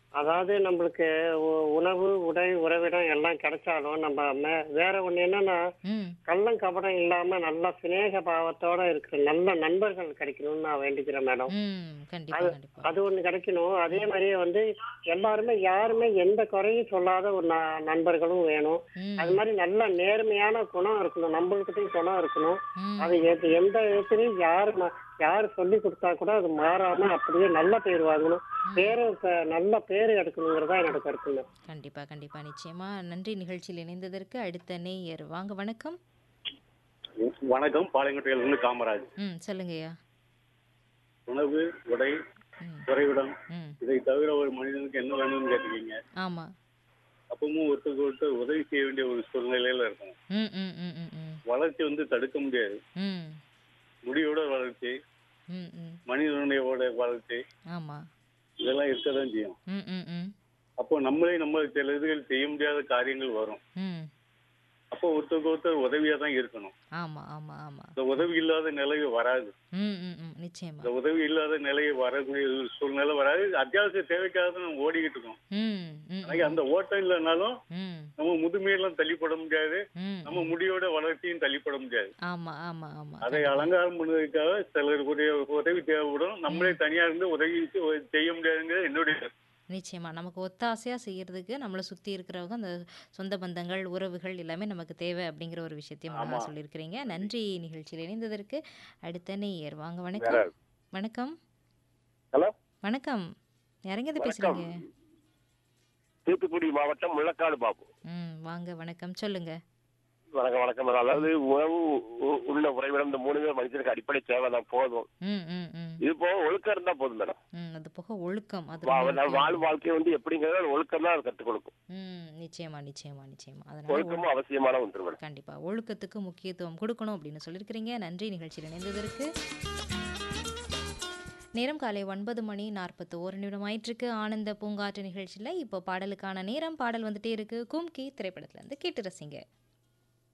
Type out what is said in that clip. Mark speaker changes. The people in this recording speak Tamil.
Speaker 1: அதாவது நம்மளுக்கு உ- உணவு உடை உறவிடம் எல்லாம் கிடைச்சாலும் நம்ம மே- வேற ஒண்ணு என்னன்னா
Speaker 2: ம்
Speaker 1: கள்ளம் கபடம் இல்லாம நல்ல சிநேக பாவத்தோட இருக்கிற நல்ல நண்பர்கள் கிடைக்கணும்னு நான் வேண்டிக்கிறேன் மேடம்
Speaker 2: ம் கண்டிப்பா
Speaker 1: அது
Speaker 2: கண்டிப்பா
Speaker 1: அது ஒண்ணு கிடைக்கணும் அதே மாதிரியே வந்து எல்லாருமே யாருமே எந்த குறையும் சொல்லாத ஒரு ந- நண்பர்களும் வேணும்
Speaker 2: ம்
Speaker 1: அது மாதிரி நல்ல நேர்மையான குணம் இருக்கணும் நம்மளுக்கிட்டையும் குணம் இருக்கணும்
Speaker 2: ம்
Speaker 1: அது எது- எந்த விதத்துலயும் யாரு ம- யாரு சொல்லி கொடுத்தா கூட அது மாறாம அப்படியே நல்ல பேர் வாங்கணும் பேரு ப- நல்ல பேரு எடுக்கணுங்கிறதா என்னோட கருத்துங்க
Speaker 2: கண்டிப்பா கண்டிப்பா நிச்சயமா நன்றி நிகழ்ச்சியில் இணைந்ததற்கு அடுத்த நேயர் வாங்க வணக்கம்
Speaker 3: வணக்கம் பாளையங்கோட்டையில இருந்து காமராஜ்
Speaker 2: ம் சொல்லுங்கய்யா
Speaker 3: உணவு உடை
Speaker 2: ம்
Speaker 3: குறைவிடம்
Speaker 2: ம்
Speaker 3: இதை தவிர ஒரு மனிதனுக்கு என்ன வேணும்னு கேட்டுக்கீங்க
Speaker 2: ஆமா
Speaker 3: அப்பவும் ஒருத்தருக்கு ஒருத்தர் உதவி செய்ய வேண்டிய ஒரு சூழ்நிலையில இருக்கும்
Speaker 2: ம் ம் ம் ம் ம்
Speaker 3: வளர்ச்சி வந்து தடுக்க முடியாது
Speaker 2: ம்
Speaker 3: முடியோட வளர்ச்சி
Speaker 2: ம் ம்
Speaker 3: மனிதனுடைய வளர்ச்சி
Speaker 2: ஆமா
Speaker 3: இதெல்லாம் இருக்கதான் செய்யும்
Speaker 2: ம் ம் ம்
Speaker 3: அப்போ நம்மளே நம்ம சில இதுகள் செய்ய முடியாத காரியங்கள் வரும்
Speaker 2: ம்
Speaker 3: அப்போ ஒருத்தருக்கு ஒருத்தர் உதவியா தான் இருக்கணும்
Speaker 2: ஆமா ஆமா ஆமா
Speaker 3: இந்த உதவி இல்லாத நிலை வராது
Speaker 2: ம் ம் ம் நிச்சயமா
Speaker 3: இந்த உதவி இல்லாத நிலை வரக்கூடிய ஒரு சூழ்நிலை வராது அத்தியாவசிய தேவைக்காக தான் நம்ம ஓடிக்கிட்டு இருக்கோம்
Speaker 2: ம் ம்
Speaker 3: ஆனா அந்த ஓட்டம் இல்லைனாலும்
Speaker 2: ம்
Speaker 3: நம்ம முதுமையெல்லாம் தள்ளிப்பட முடியாது
Speaker 2: ம்
Speaker 3: நம்ம முடியோட வளர்ச்சியும் தள்ளிப்பட முடியாது
Speaker 2: ஆமா ஆமா ஆமா
Speaker 3: அதை அலங்காரம் பண்ணுவதற்காக சிலருக்குரிய உதவி தேவைப்படும் நம்மளே தனியா இருந்து உதவி செ- செய்ய முடியாதுங்கிறது என்னுடைய கருத்து.
Speaker 2: நிச்சயமா நமக்கு ஒத்தாசையா செய்யறதுக்கு நம்மளை சுத்தி இருக்கிறவங்க அந்த சொந்த பந்தங்கள் உறவுகள் எல்லாமே நமக்கு தேவை அப்படிங்கிற ஒரு விஷயத்தையும் அழகா
Speaker 3: ஆமா.
Speaker 2: சொல்லியிருக்கிறீங்க நன்றி நிகழ்ச்சியில் இணைந்ததற்கு அடுத்த நேயர் வாங்க வணக்கம் வணக்கம்
Speaker 4: ஹலோ
Speaker 2: வணக்கம் யாரெங்க
Speaker 4: வணக்கம்.
Speaker 2: பேசுறீங்க
Speaker 4: தூத்துக்குடி மாவட்டம் முள்ளக்காடு பாபு
Speaker 2: ம் வாங்க வணக்கம் சொல்லுங்க
Speaker 4: வணக்கம் வணக்கம் அதாவது உணவு உ- உள்ள உறைவிடம் இந்த மூணுமே மனுஷனுக்கு அடிப்படை தேவை தான் போதும்
Speaker 2: ம் ம் ம்
Speaker 4: இது போக ஒழுக்கம் இருந்தா போதும் மேடம்
Speaker 2: ம் அது போக ஒழுக்கம் அது
Speaker 4: வா-
Speaker 2: ரொம்ப
Speaker 4: நம்ம
Speaker 2: முக்கியம்.
Speaker 4: வாழும் வாழ்க்கை வந்து எப்படிங்கிறத ஒழுக்கம் தான் அது கற்றுக் கொடுக்கும்
Speaker 2: ம் நிச்சயமா நிச்சயமா நிச்சயமா அதனால ஒழு-
Speaker 4: ஒழுக்கமும் அவசியமான ஒன்று மேடம்
Speaker 2: கண்டிப்பா ஒழுக்கத்துக்கு முக்கியத்துவம் கொடுக்கணும் அப்படின்னு சொல்லியிருக்கிறீங்க நன்றி நிகழ்ச்சியில் இணைந்ததற்கு நேரம் காலை ஒன்பது மணி நாற்பத்தி ஒரு நிமிடம் ஆயிட்டிருக்கு ஆனந்த பூங்காற்று நிகழ்ச்சியில் இப்போ பாடலுக்கான நேரம் பாடல் வந்துட்டே இருக்கு கும்கி திரைப்படத்துல இருந்து கேட்டு ரசிங்க